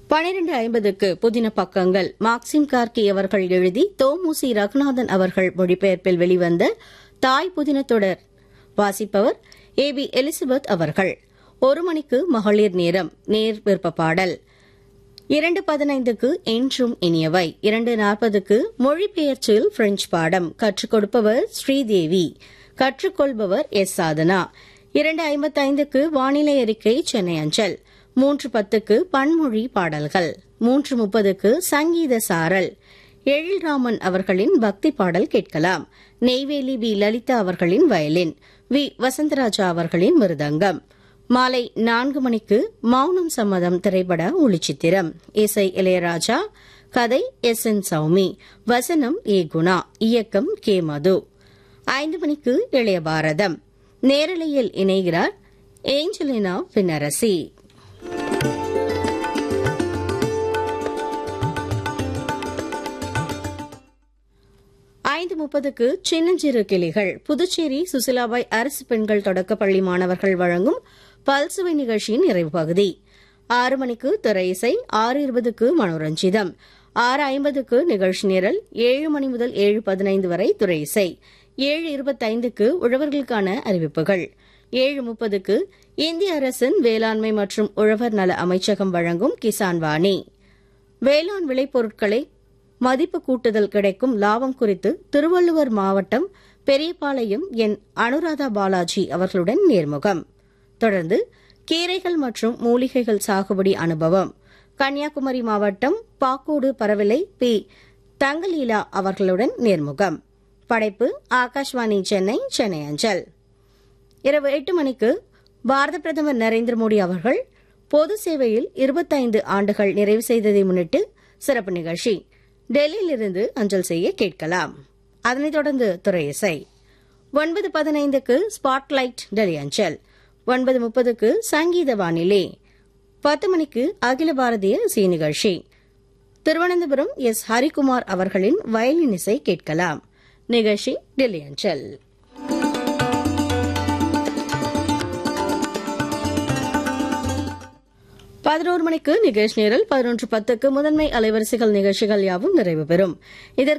பனிரெண்டு ஐம்பதுக்கு புதின பக்கங்கள் மார்க்சிம் கார்கி அவர்கள் எழுதி தோமுசி ரகுநாதன் அவர்கள் மொழிபெயர்ப்பில் வெளிவந்த தாய் புதின தொடர் வாசிப்பவர் ஏ பி எலிசபெத் அவர்கள் ஒரு மணிக்கு மகளிர் நேரம் நேர் விருப்ப பாடல் இரண்டு பதினைந்துக்கு என்றும் இனியவை இரண்டு நாற்பதுக்கு மொழிபெயர்ச்சியில் பிரெஞ்சு பாடம் கற்றுக் கொடுப்பவர் ஸ்ரீதேவி கற்றுக்கொள்பவர் எஸ் சாதனா இரண்டு ஐம்பத்தைந்துக்கு வானிலை அறிக்கை சென்னை அஞ்சல் மூன்று பத்துக்கு பன்மொழி பாடல்கள் மூன்று முப்பதுக்கு சங்கீத சாரல் எழில்ராமன் அவர்களின் பக்தி பாடல் கேட்கலாம் நெய்வேலி வி லலிதா அவர்களின் வயலின் வி வசந்தராஜா அவர்களின் மிருதங்கம் மாலை நான்கு மணிக்கு மௌனம் சம்மதம் திரைப்பட ஒளிச்சித்திரம் இசை இளையராஜா கதை எஸ் என் சௌமி வசனம் ஏ குணா இயக்கம் கே மது ஐந்து மணிக்கு இளைய பாரதம் நேரலையில் இணைகிறார் ஏஞ்சலினா பின்னரசி ஐந்து முப்பதுக்கு சின்னஞ்சிறு கிளிகள் புதுச்சேரி சுசிலாபாய் அரசு பெண்கள் தொடக்கப்பள்ளி மாணவர்கள் வழங்கும் பல்சுவை நிகழ்ச்சியின் நிறைவு பகுதி ஆறு மணிக்கு திரை இசை ஆறு இருபதுக்கு மனோரஞ்சிதம் ஆறு ஐம்பதுக்கு நிகழ்ச்சி நிரல் ஏழு மணி முதல் ஏழு பதினைந்து வரை துறை இசை ஏழு இருபத்தைந்துக்கு உழவர்களுக்கான அறிவிப்புகள் ஏழு முப்பதுக்கு இந்திய அரசின் வேளாண்மை மற்றும் உழவர் நல அமைச்சகம் வழங்கும் கிசான் வாணி வேளாண் விளைபொருட்களை மதிப்பு கூட்டுதல் கிடைக்கும் லாபம் குறித்து திருவள்ளுவர் மாவட்டம் பெரியபாளையம் என் அனுராதா பாலாஜி அவர்களுடன் நேர்முகம் தொடர்ந்து கீரைகள் மற்றும் மூலிகைகள் சாகுபடி அனுபவம் கன்னியாகுமரி மாவட்டம் பாக்கோடு பரவிலை பி தங்கலீலா அவர்களுடன் நேர்முகம் படைப்பு ஆகாஷ்வாணி சென்னை சென்னை அஞ்சல் இரவு எட்டு மணிக்கு பாரத பிரதமர் நரேந்திர மோடி அவர்கள் பொது சேவையில் இருபத்தைந்து ஆண்டுகள் நிறைவு செய்ததை முன்னிட்டு சிறப்பு நிகழ்ச்சி டெல்லியிலிருந்து அஞ்சல் செய்ய கேட்கலாம் அதனைத் தொடர்ந்து துறை இசை ஒன்பது பதினைந்துக்கு ஸ்பாட்லைட் டெல்லி அஞ்சல் ஒன்பது முப்பதுக்கு சங்கீத வானிலை பத்து மணிக்கு அகில பாரதிய இசை நிகழ்ச்சி திருவனந்தபுரம் எஸ் ஹரிகுமார் அவர்களின் வயலின் இசை கேட்கலாம் நிகழ்ச்சி டெல்லி அஞ்சல் பதினோரு மணிக்கு நிகழ்ச்சி நேரல் பதினொன்று பத்துக்கு முதன்மை அலைவரிசைகள் நிகழ்ச்சிகள் யாவும் நிறைவு பெறும் இதற்கு